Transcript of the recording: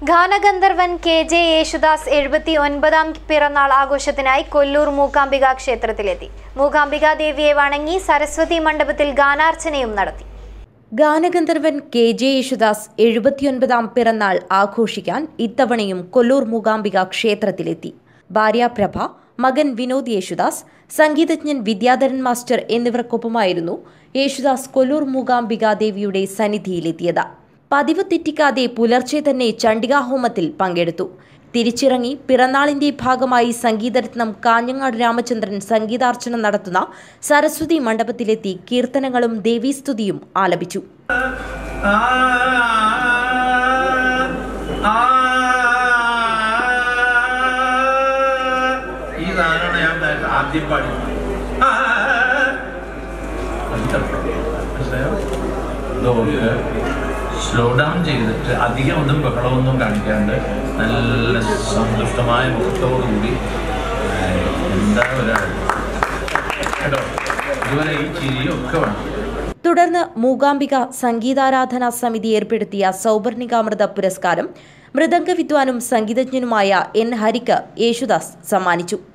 ഗാനഗന്ധർവൻ കെ ജെ യേശുദാസ് എഴുപത്തി ഒൻപതാം പിറന്നാൾ ആഘോഷത്തിനായി കൊല്ലൂർ മൂകാംബിക ക്ഷേത്രത്തിലെത്തി മൂകാംബിക ദേവിയെ വണങ്ങി സരസ്വതി മണ്ഡപത്തിൽ ഗാനാർച്ചനയും നടത്തി ഗാനഗന്ധർവൻ കെ ജെ യേശുദാസ് എഴുപത്തിയൊൻപതാം പിറന്നാൾ ആഘോഷിക്കാൻ ഇത്തവണയും കൊല്ലൂർ മൂകാംബിക ക്ഷേത്രത്തിലെത്തി ഭാര്യ പ്രഭ മകൻ വിനോദ് യേശുദാസ് സംഗീതജ്ഞൻ വിദ്യാധരൻ മാസ്റ്റർ എന്നിവർക്കൊപ്പമായിരുന്നു യേശുദാസ് കൊല്ലൂർ മൂകാംബിക ദേവിയുടെ സന്നിധിയിലെത്തിയത് പതിവ് തെറ്റിക്കാതെ പുലർച്ചെ തന്നെ ചണ്ഡികാഹോമത്തിൽ പങ്കെടുത്തു തിരിച്ചിറങ്ങി പിറന്നാളിന്റെ ഭാഗമായി സംഗീതരത്നം കാഞ്ഞങ്ങാട് രാമചന്ദ്രൻ സംഗീതാർച്ചന നടത്തുന്ന സരസ്വതി മണ്ഡപത്തിലെത്തി കീർത്തനങ്ങളും ദേവീസ്തുതിയും ആലപിച്ചു ആ ആ ഈ സാധനമാണ് ഞാൻ നേരത്തെ ആദ്യം പാടി ആ, മനസ്സിലായോ? ഇതൊക്കെ സ്ലോ ഡൗൺ ചെയ്തിട്ട് അധികം ഒന്നും ബഹളമൊന്നും കാണിക്കാണ്ട് നല്ല സന്തുഷ്ടമായ മുഖത്തോടുകൂടി എന്താ ഒരാൾ കേട്ടോ ഇതുവരെ ഈ ചിരിയൊക്കെ വേണം തുടർന്ന് മൂകാംബിക സംഗീതാരാധനാ സമിതി ഏർപ്പെടുത്തിയ സൗവർണികാമൃത പുരസ്കാരം മൃദംഗ വിദ്വാനും സംഗീതജ്ഞനുമായ എൻ ഹരിക്ക് യേശുദാസ് സമ്മാനിച്ചു